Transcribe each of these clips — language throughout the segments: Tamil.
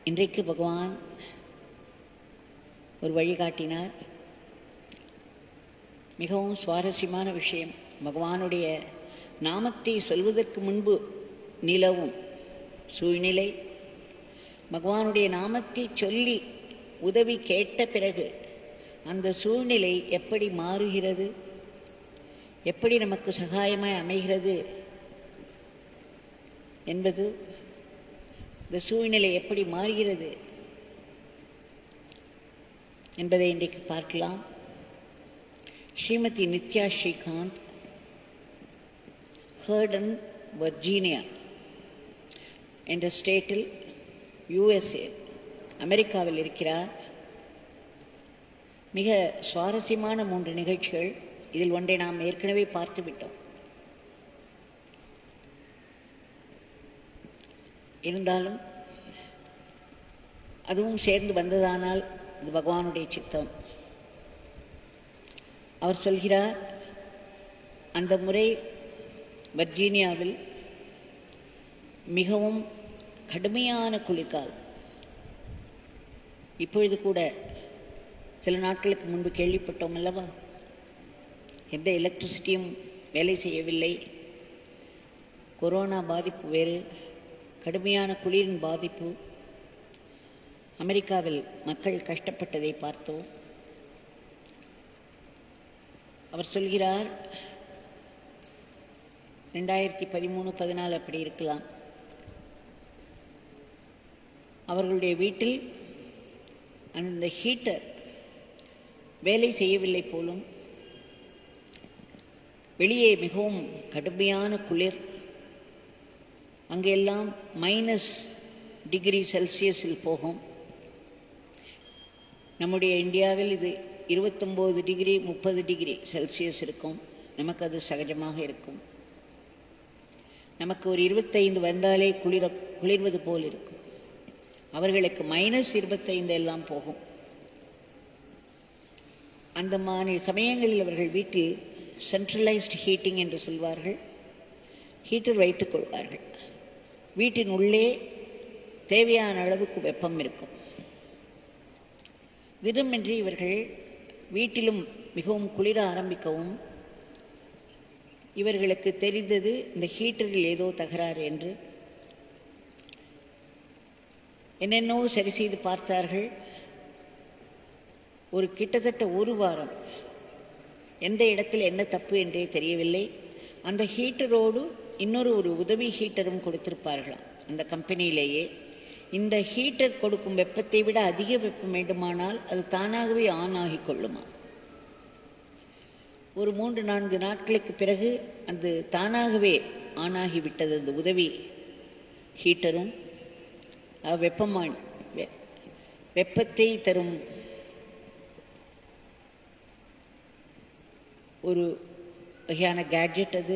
இன்றைக்கு பகவான் ஒரு வழிகாட்டினார் மிகவும் சுவாரஸ்யமான விஷயம் பகவானுடைய நாமத்தை சொல்வதற்கு முன்பு நிலவும் சூழ்நிலை பகவானுடைய நாமத்தை சொல்லி உதவி கேட்ட பிறகு அந்த சூழ்நிலை எப்படி மாறுகிறது எப்படி நமக்கு சகாயமாய் அமைகிறது என்பது இந்த சூழ்நிலை எப்படி மாறுகிறது என்பதை இன்றைக்கு பார்க்கலாம் ஸ்ரீமதி நித்யா ஸ்ரீகாந்த் ஹர்டன் வர்ஜீனியா என்ற ஸ்டேட்டில் யுஎஸ்ஏ அமெரிக்காவில் இருக்கிறார் மிக சுவாரஸ்யமான மூன்று நிகழ்ச்சிகள் இதில் ஒன்றை நாம் ஏற்கனவே பார்த்து விட்டோம் இருந்தாலும் அதுவும் சேர்ந்து வந்ததானால் இது பகவானுடைய சித்தம் அவர் சொல்கிறார் அந்த முறை வர்ஜீனியாவில் மிகவும் கடுமையான குளிர்காலம் இப்பொழுது கூட சில நாட்களுக்கு முன்பு கேள்விப்பட்டோம் அல்லவா எந்த எலக்ட்ரிசிட்டியும் வேலை செய்யவில்லை கொரோனா பாதிப்பு வேறு கடுமையான குளிரின் பாதிப்பு அமெரிக்காவில் மக்கள் கஷ்டப்பட்டதை பார்த்தோம் அவர் சொல்கிறார் ரெண்டாயிரத்தி பதிமூணு பதினாலு அப்படி இருக்கலாம் அவர்களுடைய வீட்டில் அந்த ஹீட்டர் வேலை செய்யவில்லை போலும் வெளியே மிகவும் கடுமையான குளிர் அங்கெல்லாம் மைனஸ் டிகிரி செல்சியஸில் போகும் நம்முடைய இந்தியாவில் இது இருபத்தொம்போது டிகிரி முப்பது டிகிரி செல்சியஸ் இருக்கும் நமக்கு அது சகஜமாக இருக்கும் நமக்கு ஒரு இருபத்தைந்து வந்தாலே குளிர குளிர்வது போல் இருக்கும் அவர்களுக்கு மைனஸ் இருபத்தைந்து எல்லாம் போகும் அந்த மாதிரி சமயங்களில் அவர்கள் வீட்டில் சென்ட்ரலைஸ்டு ஹீட்டிங் என்று சொல்வார்கள் ஹீட்டர் வைத்துக் கொள்வார்கள் வீட்டின் உள்ளே தேவையான அளவுக்கு வெப்பம் இருக்கும் திடமின்றி இவர்கள் வீட்டிலும் மிகவும் குளிர ஆரம்பிக்கவும் இவர்களுக்கு தெரிந்தது இந்த ஹீட்டரில் ஏதோ தகராறு என்று என்னென்னவோ சரி செய்து பார்த்தார்கள் ஒரு கிட்டத்தட்ட ஒரு வாரம் எந்த இடத்தில் என்ன தப்பு என்றே தெரியவில்லை அந்த ஹீட்டரோடு இன்னொரு ஒரு உதவி ஹீட்டரும் கொடுத்திருப்பார்களாம் அந்த கம்பெனியிலேயே இந்த ஹீட்டர் கொடுக்கும் வெப்பத்தை விட அதிக வெப்பம் வேண்டுமானால் அது தானாகவே ஆன் ஆகிக் கொள்ளுமா ஒரு மூன்று நான்கு நாட்களுக்கு பிறகு அது தானாகவே ஆன் ஆகிவிட்டது அந்த உதவி ஹீட்டரும் அஹ், வெப்பமான் வெ- வெப்பத்தை தரும் ஒரு வகையான கேட்ஜெட் அது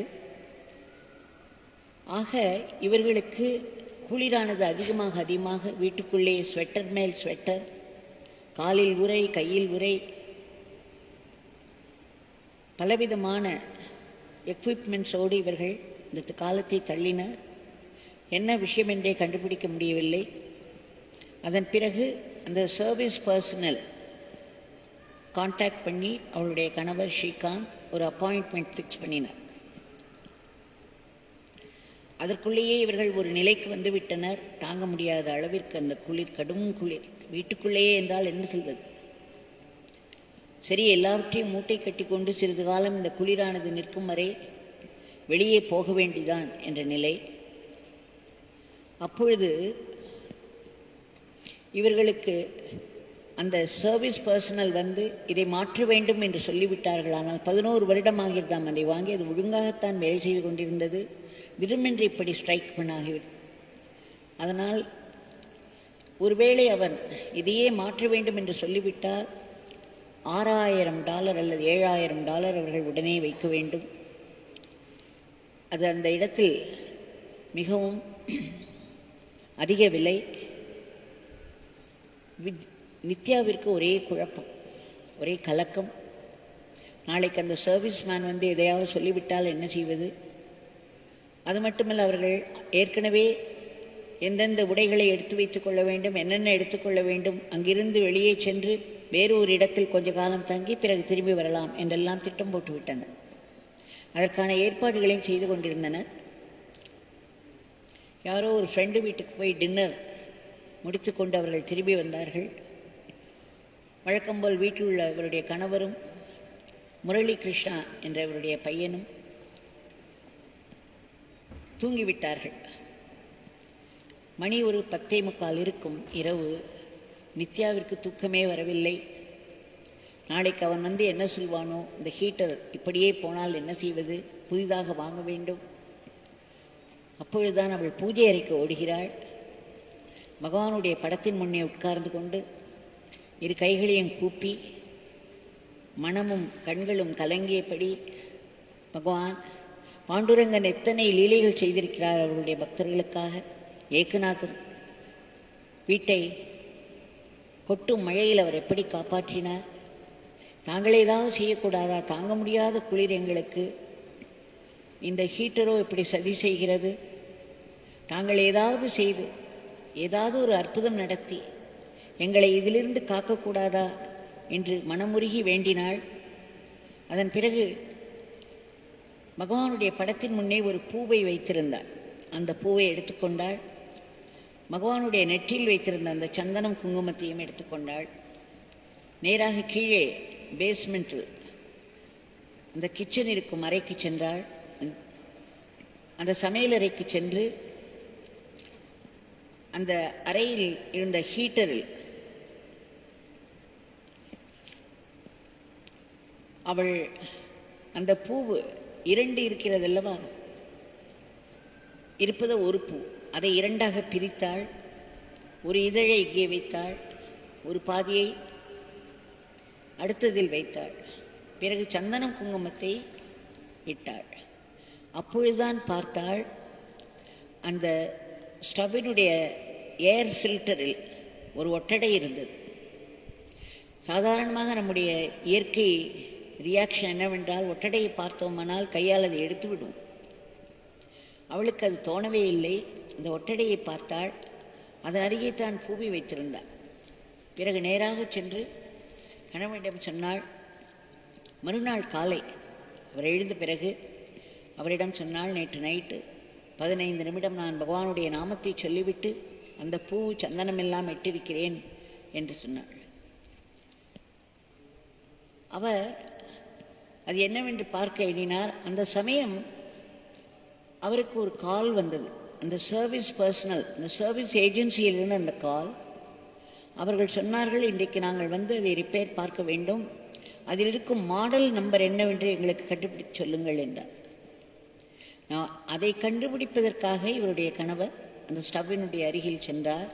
ஆக இவர்களுக்கு குளிரானது அதிகமாக அதிகமாக வீட்டுக்குள்ளே ஸ்வெட்டர் மேல் ஸ்வெட்டர் காலில் உரை கையில் உரை பலவிதமான எக்யூப்மெண்ட்ஸோடு இவர்கள் இந்த காலத்தை தள்ளினர் என்ன விஷயம் என்றே கண்டுபிடிக்க முடியவில்லை அதன் பிறகு அந்த சர்வீஸ் பர்சனல் காண்டாக்ட் பண்ணி அவளுடைய கணவர் ஸ்ரீகாந்த் ஒரு அப்பாயின்ட்மெண்ட் ஃபிக்ஸ் பண்ணினார் அதற்குள்ளேயே இவர்கள் ஒரு நிலைக்கு வந்து விட்டனர் தாங்க முடியாத அளவிற்கு அந்த குளிர் கடும் குளிர் வீட்டுக்குள்ளேயே என்றால் என்ன சொல்வது சரி எல்லாவற்றையும் மூட்டை கட்டிக்கொண்டு சிறிது காலம் இந்த குளிரானது நிற்கும் வரை வெளியே போக வேண்டிதான் என்ற நிலை அப்பொழுது இவர்களுக்கு அந்த சர்வீஸ் பர்சனல் வந்து இதை மாற்ற வேண்டும் என்று சொல்லிவிட்டார்கள் ஆனால் பதினோரு வருடமாகியிருந்தாம் அதை வாங்கி அது ஒழுங்காகத்தான் வேலை செய்து கொண்டிருந்தது திடமென்று இப்படி ஸ்ட்ரைக் பண்ணாகிவிடும் அதனால் ஒருவேளை அவன் இதையே மாற்ற வேண்டும் என்று சொல்லிவிட்டால் ஆறாயிரம் டாலர் அல்லது ஏழாயிரம் டாலர் அவர்கள் உடனே வைக்க வேண்டும் அது அந்த இடத்தில் மிகவும் அதிக விலை வித் நித்யாவிற்கு ஒரே குழப்பம் ஒரே கலக்கம் நாளைக்கு அந்த சர்வீஸ் மேன் வந்து எதையாவது சொல்லிவிட்டால் என்ன செய்வது அது மட்டுமல்ல அவர்கள் ஏற்கனவே எந்தெந்த உடைகளை எடுத்து வைத்துக் கொள்ள வேண்டும் என்னென்ன எடுத்துக்கொள்ள வேண்டும் அங்கிருந்து வெளியே சென்று வேறு ஒரு இடத்தில் கொஞ்ச காலம் தங்கி பிறகு திரும்பி வரலாம் என்றெல்லாம் திட்டம் போட்டு விட்டனர் அதற்கான ஏற்பாடுகளையும் செய்து கொண்டிருந்தனர் யாரோ ஒரு ஃப்ரெண்டு வீட்டுக்கு போய் டின்னர் முடித்துக்கொண்டு அவர்கள் திரும்பி வந்தார்கள் வழக்கம்போல் வீட்டில் உள்ள அவருடைய கணவரும் முரளி கிருஷ்ணா என்ற அவருடைய பையனும் தூங்கிவிட்டார்கள் மணி ஒரு பத்தே முக்கால் இருக்கும் இரவு நித்யாவிற்கு தூக்கமே வரவில்லை நாளைக்கு அவன் வந்து என்ன சொல்வானோ இந்த ஹீட்டர் இப்படியே போனால் என்ன செய்வது புதிதாக வாங்க வேண்டும் அப்பொழுதுதான் அவள் பூஜை அறைக்கு ஓடுகிறாள் பகவானுடைய படத்தின் முன்னே உட்கார்ந்து கொண்டு இரு கைகளையும் கூப்பி மனமும் கண்களும் கலங்கியபடி பகவான் பாண்டுரங்கன் எத்தனை லீலைகள் செய்திருக்கிறார் அவருடைய பக்தர்களுக்காக ஏகநாதன் வீட்டை கொட்டும் மழையில் அவர் எப்படி காப்பாற்றினார் தாங்கள் ஏதாவது செய்யக்கூடாதா தாங்க முடியாத குளிர் எங்களுக்கு இந்த ஹீட்டரோ இப்படி சதி செய்கிறது தாங்கள் ஏதாவது செய்து ஏதாவது ஒரு அற்புதம் நடத்தி எங்களை இதிலிருந்து காக்கக்கூடாதா என்று மனமுருகி வேண்டினாள் அதன் பிறகு பகவானுடைய படத்தின் முன்னே ஒரு பூவை வைத்திருந்தாள் அந்த பூவை எடுத்துக்கொண்டாள் பகவானுடைய நெற்றியில் வைத்திருந்த அந்த சந்தனம் குங்குமத்தையும் எடுத்துக்கொண்டாள் நேராக கீழே பேஸ்மெண்ட்டில் அந்த கிச்சன் இருக்கும் அறைக்கு சென்றாள் அந்த சமையலறைக்கு சென்று அந்த அறையில் இருந்த ஹீட்டரில் அவள் அந்த பூவு இரண்டு இருக்கிறது அல்லவா இருப்பது ஒரு பூ அதை இரண்டாக பிரித்தாள் ஒரு இதழை இங்கே வைத்தாள் ஒரு பாதியை அடுத்ததில் வைத்தாள் பிறகு சந்தனம் குங்குமத்தை இட்டாள் அப்பொழுதுதான் பார்த்தாள் அந்த ஸ்டவ்வினுடைய ஏர் ஃபில்டரில் ஒரு ஒட்டடை இருந்தது சாதாரணமாக நம்முடைய இயற்கை ரியாக்ஷன் என்னவென்றால் ஒட்டடையை பார்த்தோமானால் கையால் அதை எடுத்து விடும் அவளுக்கு அது தோணவே இல்லை அந்த ஒட்டடையை பார்த்தாள் அதன் அருகே தான் பூவி வைத்திருந்தாள் பிறகு நேராக சென்று கணவனிடம் சொன்னாள் மறுநாள் காலை அவர் எழுந்த பிறகு அவரிடம் சொன்னால் நேற்று நைட்டு பதினைந்து நிமிடம் நான் பகவானுடைய நாமத்தை சொல்லிவிட்டு அந்த பூ சந்தனமெல்லாம் இட்டிருக்கிறேன் என்று சொன்னாள் அவர் அது என்னவென்று பார்க்க எண்ணினார் அந்த சமயம் அவருக்கு ஒரு கால் வந்தது அந்த சர்வீஸ் பர்சனல் அந்த சர்வீஸ் ஏஜென்சியிலிருந்து அந்த கால் அவர்கள் சொன்னார்கள் இன்றைக்கு நாங்கள் வந்து அதை ரிப்பேர் பார்க்க வேண்டும் அதில் இருக்கும் மாடல் நம்பர் என்னவென்று எங்களுக்கு கண்டுபிடித்து சொல்லுங்கள் என்றார் நான் அதை கண்டுபிடிப்பதற்காக இவருடைய கணவர் அந்த ஸ்டவ்வினுடைய அருகில் சென்றார்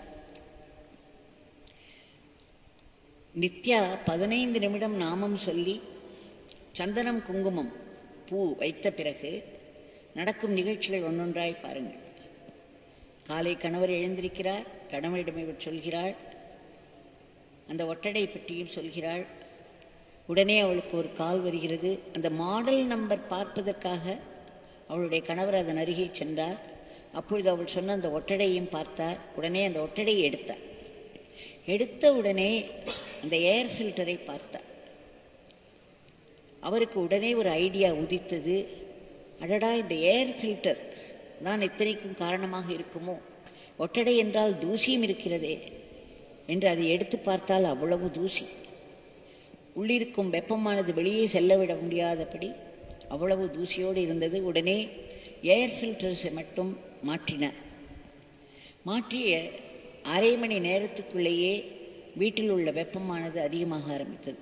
நித்யா பதினைந்து நிமிடம் நாமம் சொல்லி சந்தனம் குங்குமம் பூ வைத்த பிறகு நடக்கும் நிகழ்ச்சிகள் ஒன்றொன்றாய் பாருங்கள் காலை கணவர் எழுந்திருக்கிறார் கணவரிடம் இவர் சொல்கிறாள் அந்த ஒட்டடை பற்றியும் சொல்கிறாள் உடனே அவளுக்கு ஒரு கால் வருகிறது அந்த மாடல் நம்பர் பார்ப்பதற்காக அவளுடைய கணவர் அதன் அருகே சென்றார் அப்பொழுது அவள் சொன்ன அந்த ஒட்டடையும் பார்த்தார் உடனே அந்த ஒட்டடையை எடுத்தார் எடுத்த உடனே அந்த ஏர் ஃபில்டரை பார்த்தார் அவருக்கு உடனே ஒரு ஐடியா உதித்தது அடடா இந்த ஏர் ஃபில்டர் தான் இத்தனைக்கும் காரணமாக இருக்குமோ ஒட்டடை என்றால் தூசியும் இருக்கிறதே என்று அதை எடுத்து பார்த்தால் அவ்வளவு தூசி உள்ளிருக்கும் வெப்பமானது வெளியே செல்லவிட முடியாதபடி அவ்வளவு தூசியோடு இருந்தது உடனே ஏர் ஃபில்டர்ஸை மட்டும் மாற்றினார் மாற்றிய அரை மணி நேரத்துக்குள்ளேயே வீட்டில் உள்ள வெப்பமானது அதிகமாக ஆரம்பித்தது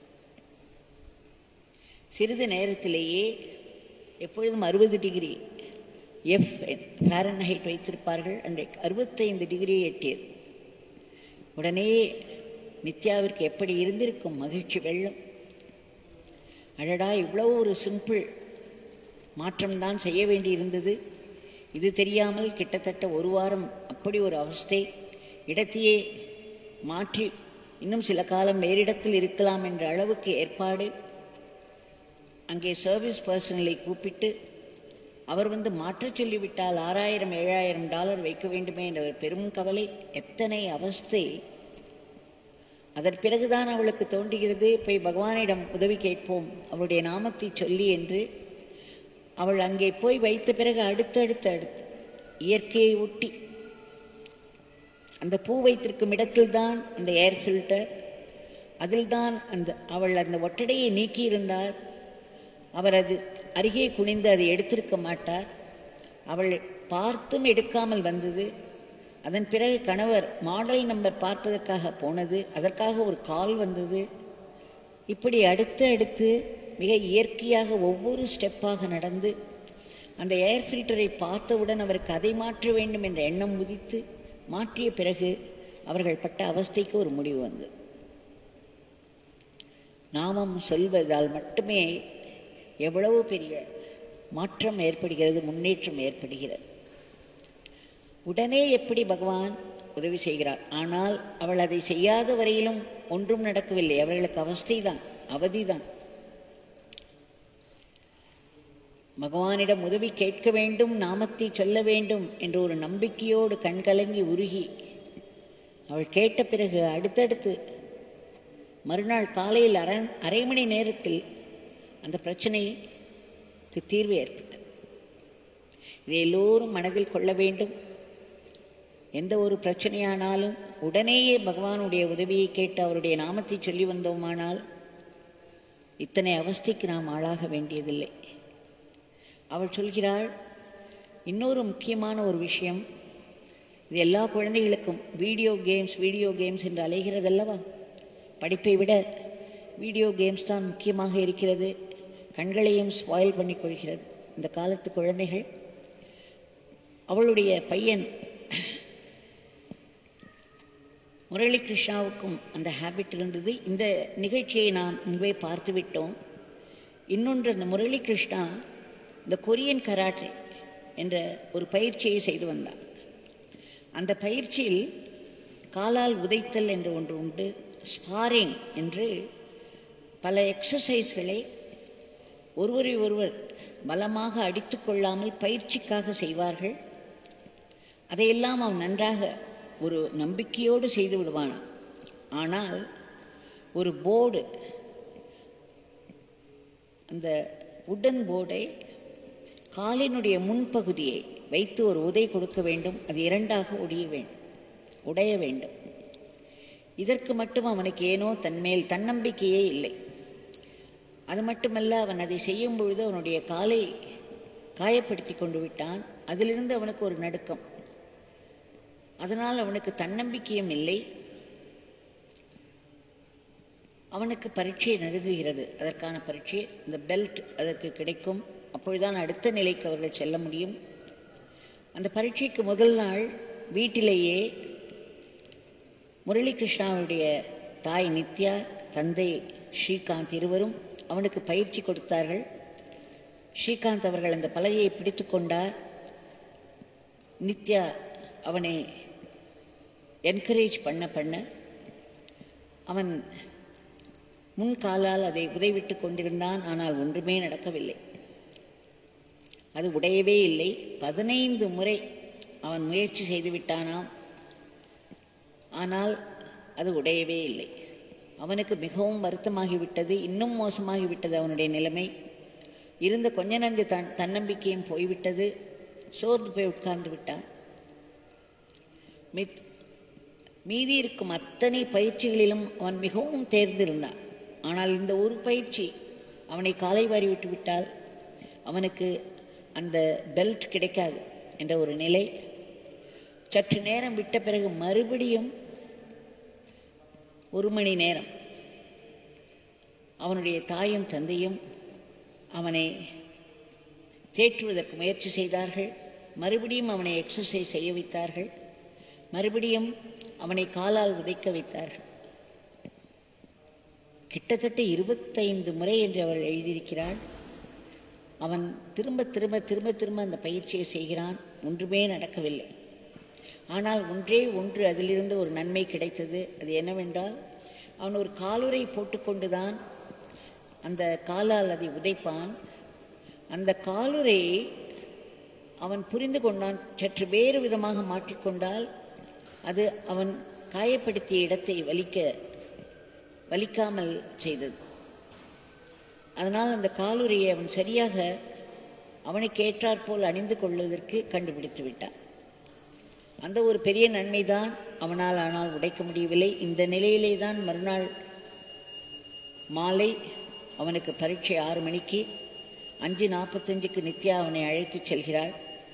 சிறிது நேரத்திலேயே எப்பொழுதும் அறுபது டிகிரி எஃப் ஃபேரன் ஹைட் வைத்திருப்பார்கள் அன்றைக்கு அறுபத்தைந்து டிகிரியை எட்டியது உடனே நித்யாவிற்கு எப்படி இருந்திருக்கும் மகிழ்ச்சி வெள்ளம் அடடா இவ்வளவு ஒரு சிம்பிள் மாற்றம்தான் செய்ய வேண்டியிருந்தது இது தெரியாமல் கிட்டத்தட்ட ஒரு வாரம் அப்படி ஒரு அவஸ்தை இடத்தையே மாற்றி இன்னும் சில காலம் வேறிடத்தில் இருக்கலாம் என்ற அளவுக்கு ஏற்பாடு அங்கே சர்வீஸ் பர்சனலை கூப்பிட்டு அவர் வந்து மாற்றச் சொல்லிவிட்டால் ஆறாயிரம் ஏழாயிரம் டாலர் வைக்க வேண்டுமே என்ற ஒரு பெரும் கவலை எத்தனை அவஸ்தை அதன் பிறகுதான் அவளுக்கு தோன்றுகிறது போய் பகவானிடம் உதவி கேட்போம் அவருடைய நாமத்தை சொல்லி என்று அவள் அங்கே போய் வைத்த பிறகு அடுத்தடுத்து அடுத்து இயற்கையை ஒட்டி அந்த பூ வைத்திருக்கும் இடத்தில்தான் அந்த ஏர் ஃபில்டர் அதில்தான் அந்த அவள் அந்த ஒட்டடையை நீக்கியிருந்தால் அவர் அது அருகே குனிந்து அதை எடுத்திருக்க மாட்டார் அவள் பார்த்தும் எடுக்காமல் வந்தது அதன் பிறகு கணவர் மாடல் நம்பர் பார்ப்பதற்காக போனது அதற்காக ஒரு கால் வந்தது இப்படி அடுத்து அடுத்து மிக இயற்கையாக ஒவ்வொரு ஸ்டெப்பாக நடந்து அந்த ஏர் ஃபில்டரை பார்த்தவுடன் அவருக்கு அதை மாற்ற வேண்டும் என்ற எண்ணம் உதித்து மாற்றிய பிறகு அவர்கள் பட்ட அவஸ்தைக்கு ஒரு முடிவு வந்தது நாமம் சொல்வதால் மட்டுமே எவ்வளவு பெரிய மாற்றம் ஏற்படுகிறது முன்னேற்றம் ஏற்படுகிறது உடனே எப்படி பகவான் உதவி செய்கிறார் ஆனால் அவள் அதை செய்யாத வரையிலும் ஒன்றும் நடக்கவில்லை அவர்களுக்கு அவஸ்தைதான் அவதிதான் பகவானிடம் உதவி கேட்க வேண்டும் நாமத்தை சொல்ல வேண்டும் என்ற ஒரு நம்பிக்கையோடு கண்கலங்கி உருகி அவள் கேட்ட பிறகு அடுத்தடுத்து மறுநாள் காலையில் அரை அரை மணி நேரத்தில் அந்த பிரச்சனைக்கு தீர்வு ஏற்பட்டது இதை எல்லோரும் மனதில் கொள்ள வேண்டும் எந்த ஒரு பிரச்சனையானாலும் உடனேயே பகவானுடைய உதவியை கேட்டு அவருடைய நாமத்தை சொல்லி வந்தோமானால் இத்தனை அவஸ்தைக்கு நாம் ஆளாக வேண்டியதில்லை அவள் சொல்கிறாள் இன்னொரு முக்கியமான ஒரு விஷயம் இது எல்லா குழந்தைகளுக்கும் வீடியோ கேம்ஸ் வீடியோ கேம்ஸ் என்று அலைகிறதல்லவா படிப்பை விட வீடியோ கேம்ஸ் தான் முக்கியமாக இருக்கிறது கண்களையும் ஸ்பாயில் பண்ணி கொள்கிறது இந்த காலத்து குழந்தைகள் அவளுடைய பையன் முரளி கிருஷ்ணாவுக்கும் அந்த ஹேபிட் இருந்தது இந்த நிகழ்ச்சியை நாம் முன்பே பார்த்து விட்டோம் இன்னொன்று அந்த முரளி கிருஷ்ணா இந்த கொரியன் கராட்டே என்ற ஒரு பயிற்சியை செய்து வந்தார் அந்த பயிற்சியில் காலால் உதைத்தல் என்று ஒன்று உண்டு ஸ்பாரிங் என்று பல எக்ஸசைஸ்களை ஒருவரை ஒருவர் பலமாக அடித்து கொள்ளாமல் பயிற்சிக்காக செய்வார்கள் அதையெல்லாம் அவன் நன்றாக ஒரு நம்பிக்கையோடு செய்து விடுவானாம் ஆனால் ஒரு போர்டு அந்த உடன் போர்டை காலினுடைய முன்பகுதியை வைத்து ஒரு உதை கொடுக்க வேண்டும் அது இரண்டாக ஒடிய வேண்டும் உடைய வேண்டும் இதற்கு மட்டும் அவனுக்கு ஏனோ தன்மேல் தன்னம்பிக்கையே இல்லை அது மட்டுமல்ல அவன் அதை செய்யும் பொழுது அவனுடைய காலை காயப்படுத்தி கொண்டு விட்டான் அதிலிருந்து அவனுக்கு ஒரு நடுக்கம் அதனால் அவனுக்கு தன்னம்பிக்கையும் இல்லை அவனுக்கு பரீட்சை நெருங்குகிறது அதற்கான பரீட்சை இந்த பெல்ட் அதற்கு கிடைக்கும் அப்பொழுதுதான் அடுத்த நிலைக்கு அவர்கள் செல்ல முடியும் அந்த பரீட்சைக்கு முதல் நாள் வீட்டிலேயே முரளி கிருஷ்ணாவுடைய தாய் நித்யா தந்தை ஸ்ரீகாந்த் இருவரும் அவனுக்கு பயிற்சி கொடுத்தார்கள் ஸ்ரீகாந்த் அவர்கள் அந்த பலகையை பிடித்து கொண்டார் நித்யா அவனை என்கரேஜ் பண்ண பண்ண அவன் முன்காலால் அதை உதைவிட்டு கொண்டிருந்தான் ஆனால் ஒன்றுமே நடக்கவில்லை அது உடையவே இல்லை பதினைந்து முறை அவன் முயற்சி செய்து விட்டானாம் ஆனால் அது உடையவே இல்லை அவனுக்கு மிகவும் வருத்தமாகிவிட்டது இன்னும் மோசமாகிவிட்டது அவனுடைய நிலைமை இருந்த கொஞ்ச நஞ்சு தன் தன்னம்பிக்கையும் போய்விட்டது சோர்ந்து போய் உட்கார்ந்து விட்டான் மித் மீதி இருக்கும் அத்தனை பயிற்சிகளிலும் அவன் மிகவும் தேர்ந்திருந்தான் ஆனால் இந்த ஒரு பயிற்சி அவனை காலை வாரி விட்டு விட்டால் அவனுக்கு அந்த பெல்ட் கிடைக்காது என்ற ஒரு நிலை சற்று நேரம் விட்ட பிறகு மறுபடியும் ஒரு மணி நேரம் அவனுடைய தாயும் தந்தையும் அவனை தேற்றுவதற்கு முயற்சி செய்தார்கள் மறுபடியும் அவனை எக்ஸசைஸ் செய்ய வைத்தார்கள் மறுபடியும் அவனை காலால் உதைக்க வைத்தார்கள் கிட்டத்தட்ட இருபத்தைந்து முறை என்று அவள் எழுதியிருக்கிறாள் அவன் திரும்ப திரும்ப திரும்ப திரும்ப அந்த பயிற்சியை செய்கிறான் ஒன்றுமே நடக்கவில்லை ஆனால் ஒன்றே ஒன்று அதிலிருந்து ஒரு நன்மை கிடைத்தது அது என்னவென்றால் அவன் ஒரு காலுரை போட்டுக்கொண்டுதான் அந்த காலால் அதை உதைப்பான் அந்த காலுரையை அவன் புரிந்து கொண்டான் சற்று வேறு விதமாக மாற்றிக்கொண்டால் அது அவன் காயப்படுத்திய இடத்தை வலிக்க வலிக்காமல் செய்தது அதனால் அந்த காலுரையை அவன் சரியாக அவனுக்கு ஏற்றாற்போல் அணிந்து கொள்வதற்கு கண்டுபிடித்து விட்டான் அந்த ஒரு பெரிய நன்மைதான் அவனால் ஆனால் உடைக்க முடியவில்லை இந்த நிலையிலே தான் மறுநாள் மாலை அவனுக்கு பரீட்சை ஆறு மணிக்கு அஞ்சு நாற்பத்தஞ்சுக்கு நித்யா அவனை அழைத்துச் செல்கிறாள்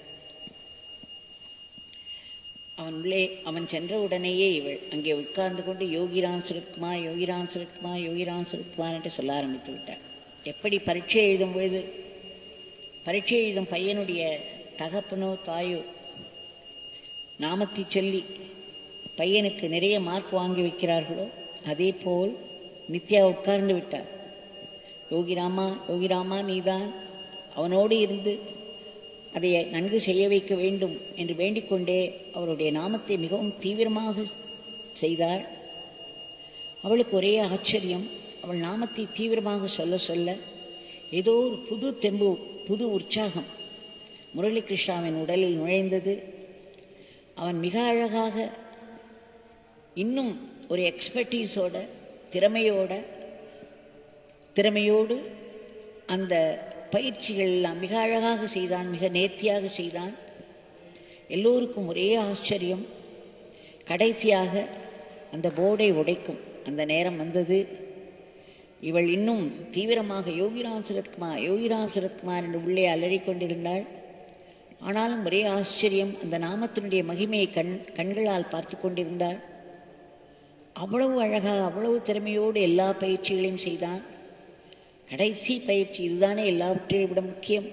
அவன் உள்ளே அவன் சென்ற உடனேயே இவள் அங்கே உட்கார்ந்து கொண்டு யோகிராம் சுரத்குமார் யோகிராம் சுரத்குமார் யோகிராம் சுரத்குமார் என்று சொல்ல ஆரம்பித்து விட்டாள் எப்படி பரீட்சை எழுதும் பொழுது பரீட்சை எழுதும் பையனுடைய தகப்பனோ தாயோ நாமத்தை சொல்லி பையனுக்கு நிறைய மார்க் வாங்கி வைக்கிறார்களோ அதே போல் நித்யா உட்கார்ந்து விட்டார் யோகிராமா யோகிராமா நீதான் அவனோடு இருந்து அதை நன்கு செய்ய வைக்க வேண்டும் என்று வேண்டிக்கொண்டே அவருடைய நாமத்தை மிகவும் தீவிரமாக செய்தாள் அவளுக்கு ஒரே ஆச்சரியம் அவள் நாமத்தை தீவிரமாக சொல்ல சொல்ல ஏதோ ஒரு புது தெம்பு புது உற்சாகம் முரளிகிருஷ்ணாவின் உடலில் நுழைந்தது அவன் மிக அழகாக இன்னும் ஒரு எக்ஸ்பர்டீஸோட திறமையோட திறமையோடு அந்த பயிற்சிகள் எல்லாம் மிக அழகாக செய்தான் மிக நேர்த்தியாக செய்தான் எல்லோருக்கும் ஒரே ஆச்சரியம் கடைசியாக அந்த போர்டை உடைக்கும் அந்த நேரம் வந்தது இவள் இன்னும் தீவிரமாக யோகிராம் சுரத்குமார் யோகிராம் சுரத்குமார் என்று உள்ளே அலறிக் கொண்டிருந்தாள் ஆனாலும் ஒரே ஆச்சரியம் அந்த நாமத்தினுடைய மகிமையை கண் கண்களால் பார்த்து கொண்டிருந்தாள் அவ்வளவு அழகாக அவ்வளவு திறமையோடு எல்லா பயிற்சிகளையும் செய்தான் கடைசி பயிற்சி இதுதானே எல்லாவற்றையும் விட முக்கியம்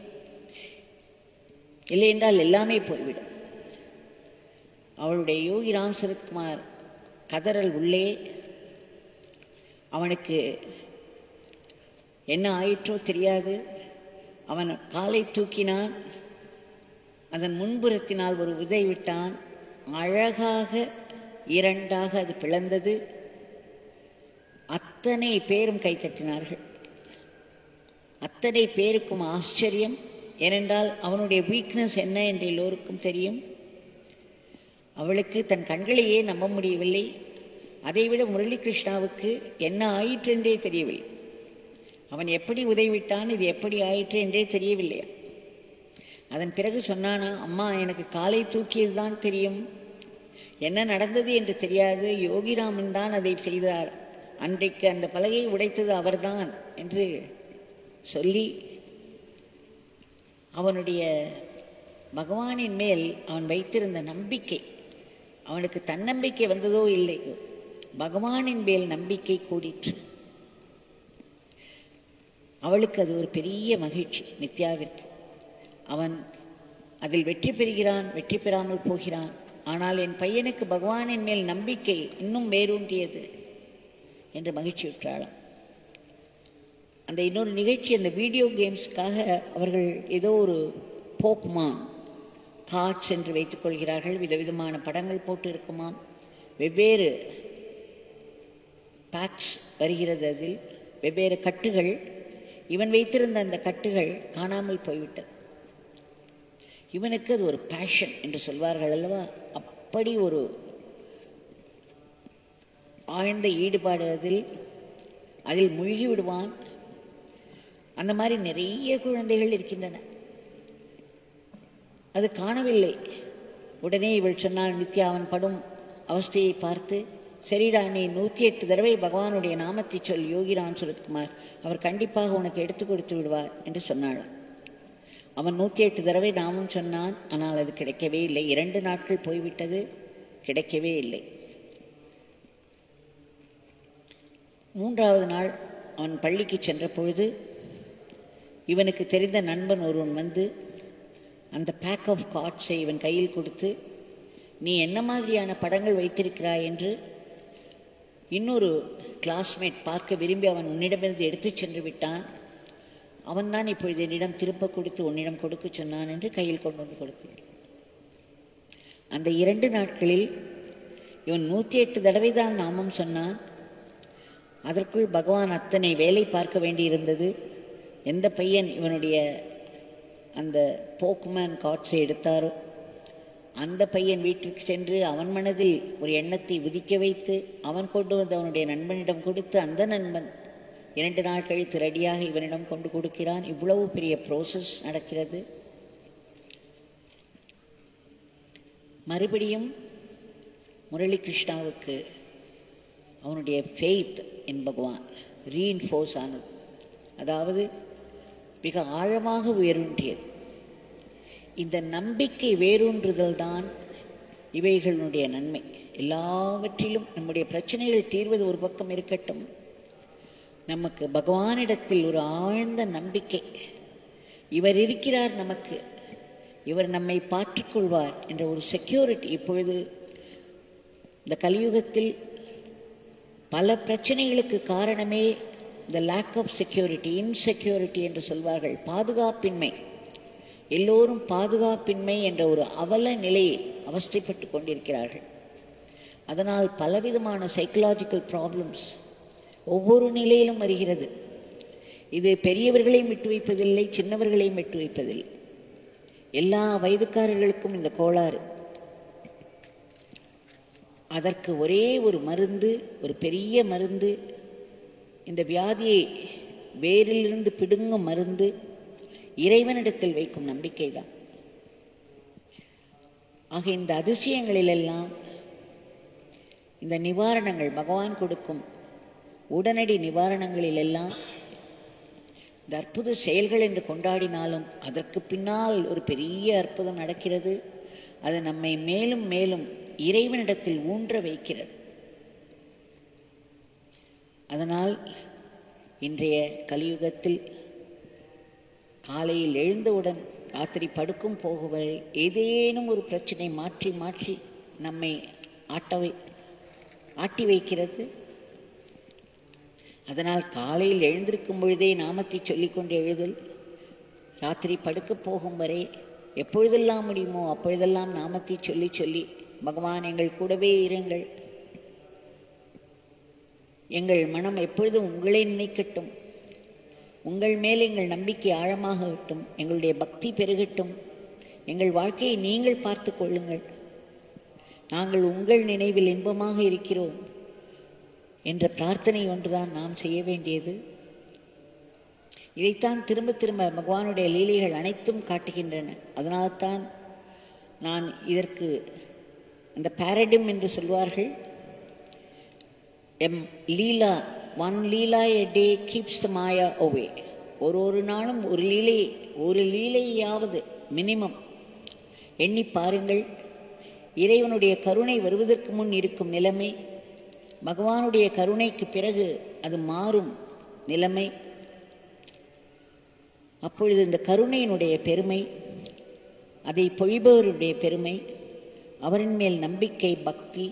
இல்லை என்றால் எல்லாமே போய்விடும் அவளுடைய யோகி ராம் சரத்குமார் கதறல் உள்ளே அவனுக்கு என்ன ஆயிற்றோ தெரியாது அவன் காலை தூக்கினான் அதன் முன்புறத்தினால் ஒரு உதை விட்டான் அழகாக இரண்டாக அது பிளந்தது அத்தனை பேரும் கைத்தட்டினார்கள் அத்தனை பேருக்கும் ஆச்சரியம் ஏனென்றால் அவனுடைய வீக்னஸ் என்ன என்று எல்லோருக்கும் தெரியும் அவளுக்கு தன் கண்களையே நம்ப முடியவில்லை அதைவிட முரளிகிருஷ்ணாவுக்கு என்ன ஆயிற்று என்றே தெரியவில்லை அவன் எப்படி உதவிட்டான் இது எப்படி ஆயிற்று என்றே தெரியவில்லையா அதன் பிறகு சொன்னானா அம்மா எனக்கு காலை தூக்கியது தான் தெரியும் என்ன நடந்தது என்று தெரியாது யோகிராமன் தான் அதை செய்தார் அன்றைக்கு அந்த பலகையை உடைத்தது அவர்தான் என்று சொல்லி அவனுடைய பகவானின் மேல் அவன் வைத்திருந்த நம்பிக்கை அவனுக்கு தன்னம்பிக்கை வந்ததோ இல்லையோ பகவானின் மேல் நம்பிக்கை கூடிற்று அவளுக்கு அது ஒரு பெரிய மகிழ்ச்சி நித்யாவிற்கு அவன் அதில் வெற்றி பெறுகிறான் வெற்றி பெறாமல் போகிறான் ஆனால் என் பையனுக்கு பகவானின் மேல் நம்பிக்கை இன்னும் வேரூன்றியது என்று மகிழ்ச்சியுற்றாளாம் அந்த இன்னொரு நிகழ்ச்சி அந்த வீடியோ கேம்ஸ்க்காக அவர்கள் ஏதோ ஒரு போக்மான் கார்ட்ஸ் என்று வைத்துக் கொள்கிறார்கள் விதவிதமான படங்கள் போட்டு இருக்குமாம் வெவ்வேறு பேக்ஸ் வருகிறது அதில் வெவ்வேறு கட்டுகள் இவன் வைத்திருந்த அந்த கட்டுகள் காணாமல் போய்விட்டது இவனுக்கு அது ஒரு பேஷன் என்று சொல்வார்கள் அல்லவா அப்படி ஒரு ஆழ்ந்த ஈடுபாடு அதில் அதில் மூழ்கி விடுவான் அந்த மாதிரி நிறைய குழந்தைகள் இருக்கின்றன அது காணவில்லை உடனே இவள் சொன்னாள் நித்யா அவன் படும் அவஸ்தையை பார்த்து சரிடா நீ நூற்றி எட்டு தடவை பகவானுடைய நாமத்தை சொல் யோகிராம் சுரத்குமார் அவர் கண்டிப்பாக உனக்கு எடுத்து கொடுத்து விடுவார் என்று சொன்னாள் அவன் நூற்றி எட்டு தடவை நாமும் சொன்னான் ஆனால் அது கிடைக்கவே இல்லை இரண்டு நாட்கள் போய்விட்டது கிடைக்கவே இல்லை மூன்றாவது நாள் அவன் பள்ளிக்கு சென்ற பொழுது இவனுக்கு தெரிந்த நண்பன் ஒருவன் வந்து அந்த பேக் ஆஃப் கார்ட்ஸை இவன் கையில் கொடுத்து நீ என்ன மாதிரியான படங்கள் வைத்திருக்கிறாய் என்று இன்னொரு கிளாஸ்மேட் பார்க்க விரும்பி அவன் உன்னிடமிருந்து எடுத்துச் சென்று விட்டான் அவன்தான் இப்பொழுது என்னிடம் திரும்ப கொடுத்து உன்னிடம் கொடுக்க சொன்னான் என்று கையில் கொண்டு வந்து கொடுத்தேன் அந்த இரண்டு நாட்களில் இவன் நூற்றி எட்டு தடவை தான் நாமம் சொன்னான் அதற்குள் பகவான் அத்தனை வேலை பார்க்க வேண்டியிருந்தது எந்த பையன் இவனுடைய அந்த போக்மேன் காட்ஸை எடுத்தாரோ அந்த பையன் வீட்டிற்கு சென்று அவன் மனதில் ஒரு எண்ணத்தை விதிக்க வைத்து அவன் கொண்டு வந்து அவனுடைய நண்பனிடம் கொடுத்து அந்த நண்பன் இரண்டு நாள் கழித்து ரெடியாக இவனிடம் கொண்டு கொடுக்கிறான் இவ்வளவு பெரிய ப்ரோசஸ் நடக்கிறது மறுபடியும் முரளி கிருஷ்ணாவுக்கு அவனுடைய ஃபெய்த் என் பகவான் ரீஇன்ஃபோர்ஸ் ஆனது அதாவது மிக ஆழமாக உயர்ந்தியது இந்த நம்பிக்கை வேரூன்றுதல் தான் இவைகளுடைய நன்மை எல்லாவற்றிலும் நம்முடைய பிரச்சனைகள் தீர்வது ஒரு பக்கம் இருக்கட்டும் நமக்கு பகவானிடத்தில் ஒரு ஆழ்ந்த நம்பிக்கை இவர் இருக்கிறார் நமக்கு இவர் நம்மை பார்த்துக்கொள்வார் என்ற ஒரு செக்யூரிட்டி இப்பொழுது இந்த கலியுகத்தில் பல பிரச்சனைகளுக்கு காரணமே இந்த லேக் ஆஃப் செக்யூரிட்டி இன்செக்யூரிட்டி என்று சொல்வார்கள் பாதுகாப்பின்மை எல்லோரும் பாதுகாப்பின்மை என்ற ஒரு அவல நிலையை அவஸ்தைப்பட்டு கொண்டிருக்கிறார்கள் அதனால் பலவிதமான சைக்கலாஜிக்கல் ப்ராப்ளம்ஸ் ஒவ்வொரு நிலையிலும் வருகிறது இது பெரியவர்களையும் விட்டு வைப்பதில்லை சின்னவர்களையும் விட்டு வைப்பதில்லை எல்லா வயதுக்காரர்களுக்கும் இந்த கோளாறு அதற்கு ஒரே ஒரு மருந்து ஒரு பெரிய மருந்து இந்த வியாதியை வேரிலிருந்து பிடுங்கும் மருந்து இறைவனிடத்தில் வைக்கும் நம்பிக்கை தான் ஆக இந்த அதிசயங்களிலெல்லாம் இந்த நிவாரணங்கள் பகவான் கொடுக்கும் உடனடி நிவாரணங்களிலெல்லாம் இந்த அற்புத செயல்கள் என்று கொண்டாடினாலும் அதற்கு பின்னால் ஒரு பெரிய அற்புதம் நடக்கிறது அது நம்மை மேலும் மேலும் இறைவனிடத்தில் ஊன்ற வைக்கிறது அதனால் இன்றைய கலியுகத்தில் காலையில் எழுந்தவுடன் ராத்திரி படுக்கும் போகும் வரை ஏதேனும் ஒரு பிரச்சனை மாற்றி மாற்றி நம்மை ஆட்டவை ஆட்டி வைக்கிறது அதனால் காலையில் எழுந்திருக்கும் பொழுதே நாமத்தை சொல்லிக்கொண்டு எழுதல் ராத்திரி படுக்கப் போகும் வரை எப்பொழுதெல்லாம் முடியுமோ அப்பொழுதெல்லாம் நாமத்தை சொல்லி சொல்லி பகவான் எங்கள் கூடவே இருங்கள் எங்கள் மனம் எப்பொழுதும் உங்களை நினைக்கட்டும் உங்கள் மேல் எங்கள் நம்பிக்கை ஆழமாகட்டும் எங்களுடைய பக்தி பெருகட்டும் எங்கள் வாழ்க்கையை நீங்கள் பார்த்து கொள்ளுங்கள் நாங்கள் உங்கள் நினைவில் இன்பமாக இருக்கிறோம் என்ற பிரார்த்தனை ஒன்றுதான் நாம் செய்ய வேண்டியது இதைத்தான் திரும்ப திரும்ப பகவானுடைய லீலைகள் அனைத்தும் காட்டுகின்றன அதனால்தான் நான் இதற்கு அந்த பாரடிம் என்று சொல்வார்கள் எம் leela one leela a day keeps the maya away ஒரு ஒரு நாளும் ஒரு லீலை ஒரு லீலையாவது மினிமம் எண்ணி பாருங்கள் இறைவனுடைய கருணை வருவதற்கு முன் இருக்கும் நிலைமை பகவானுடைய கருணைக்கு பிறகு அது மாறும் நிலைமை அப்பொழுது இந்த கருணையினுடைய பெருமை அதை பொழிபவருடைய பெருமை அவரின் மேல் நம்பிக்கை பக்தி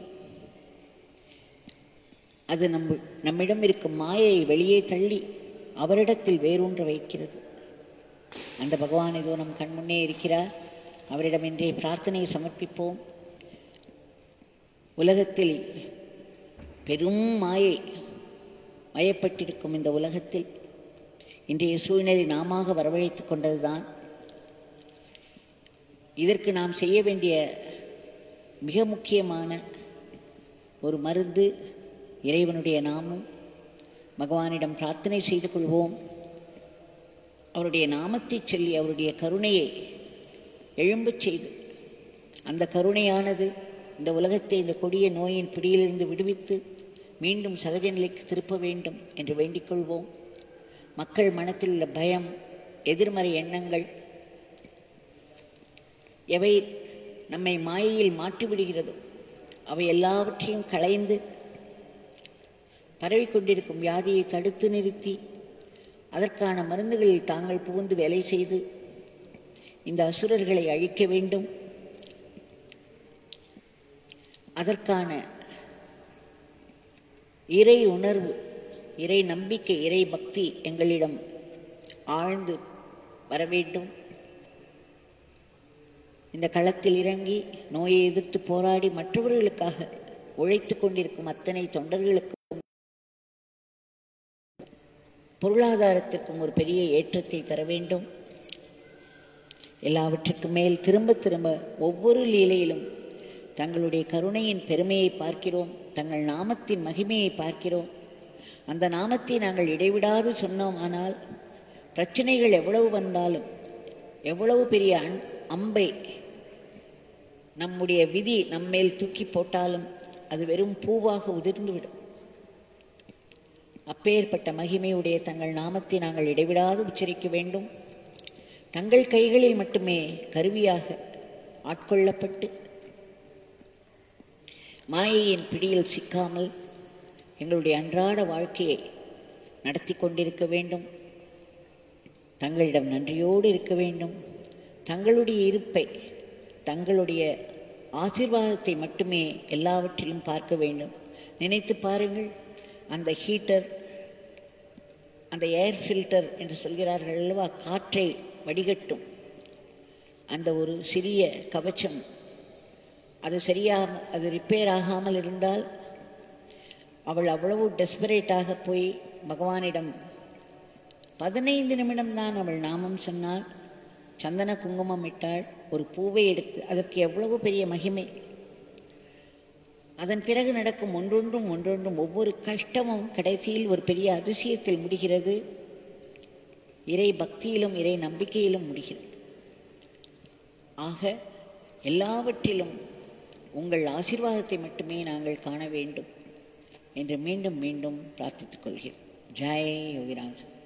அது நம் நம்மிடம் இருக்கும் மாயை வெளியே தள்ளி அவரிடத்தில் வேரூன்ற வைக்கிறது அந்த பகவான் இதோ நம் கண்முன்னே இருக்கிறார் அவரிடம் இன்றைய பிரார்த்தனையை சமர்ப்பிப்போம் உலகத்தில் பெரும் மாயை மயப்பட்டிருக்கும் இந்த உலகத்தில் இன்றைய சூழ்நிலை நாமாக வரவழைத்து கொண்டதுதான் இதற்கு நாம் செய்ய வேண்டிய மிக முக்கியமான ஒரு மருந்து இறைவனுடைய நாமம் பகவானிடம் பிரார்த்தனை செய்து கொள்வோம் அவருடைய நாமத்தை சொல்லி அவருடைய கருணையை எழும்பச் செய்து அந்த கருணையானது இந்த உலகத்தை இந்த கொடிய நோயின் பிடியிலிருந்து விடுவித்து மீண்டும் சகஜ நிலைக்கு திருப்ப வேண்டும் என்று வேண்டிக் கொள்வோம் மக்கள் மனத்தில் உள்ள பயம் எதிர்மறை எண்ணங்கள் எவை நம்மை மாயையில் மாற்றிவிடுகிறதோ அவை எல்லாவற்றையும் களைந்து பரவிக்கொண்டிருக்கும் வியாதியை தடுத்து நிறுத்தி அதற்கான மருந்துகளில் தாங்கள் புகுந்து வேலை செய்து இந்த அசுரர்களை அழிக்க வேண்டும் அதற்கான இறை உணர்வு இறை நம்பிக்கை இறை பக்தி எங்களிடம் ஆழ்ந்து வர வேண்டும் இந்த களத்தில் இறங்கி நோயை எதிர்த்து போராடி மற்றவர்களுக்காக உழைத்து கொண்டிருக்கும் அத்தனை தொண்டர்களுக்கும் பொருளாதாரத்துக்கும் ஒரு பெரிய ஏற்றத்தை தர வேண்டும் எல்லாவற்றுக்கும் மேல் திரும்ப திரும்ப ஒவ்வொரு லீலையிலும் தங்களுடைய கருணையின் பெருமையை பார்க்கிறோம் தங்கள் நாமத்தின் மகிமையை பார்க்கிறோம் அந்த நாமத்தை நாங்கள் இடைவிடாது சொன்னோம் ஆனால் பிரச்சனைகள் எவ்வளவு வந்தாலும் எவ்வளவு பெரிய அன் அம்பை நம்முடைய விதி நம்மேல் தூக்கி போட்டாலும் அது வெறும் பூவாக உதிர்ந்துவிடும் அப்பேற்பட்ட மகிமையுடைய தங்கள் நாமத்தை நாங்கள் இடைவிடாது உச்சரிக்க வேண்டும் தங்கள் கைகளில் மட்டுமே கருவியாக ஆட்கொள்ளப்பட்டு மாயையின் பிடியில் சிக்காமல் எங்களுடைய அன்றாட வாழ்க்கையை நடத்தி கொண்டிருக்க வேண்டும் தங்களிடம் நன்றியோடு இருக்க வேண்டும் தங்களுடைய இருப்பை தங்களுடைய ஆசீர்வாதத்தை மட்டுமே எல்லாவற்றிலும் பார்க்க வேண்டும் நினைத்து பாருங்கள் அந்த ஹீட்டர் அந்த ஏர் ஃபில்டர் என்று சொல்கிறார்கள் அல்லவா காற்றை வடிகட்டும் அந்த ஒரு சிறிய கவச்சம் அது சரியாக அது ரிப்பேர் ஆகாமல் இருந்தால் அவள் அவ்வளவு டெஸ்பரேட்டாக போய் பகவானிடம் பதினைந்து நிமிடம்தான் அவள் நாமம் சொன்னாள் சந்தன குங்குமம் இட்டாள் ஒரு பூவை எடுத்து அதற்கு எவ்வளவு பெரிய மகிமை அதன் பிறகு நடக்கும் ஒன்றொன்றும் ஒன்றொன்றும் ஒவ்வொரு கஷ்டமும் கடைசியில் ஒரு பெரிய அதிசயத்தில் முடிகிறது இறை பக்தியிலும் இறை நம்பிக்கையிலும் முடிகிறது ஆக எல்லாவற்றிலும் உங்கள் ஆசீர்வாதத்தை மட்டுமே நாங்கள் காண வேண்டும் என்று மீண்டும் மீண்டும் பிரார்த்தித்துக் கொள்கிறோம் ஜெய் யோகிராஜ்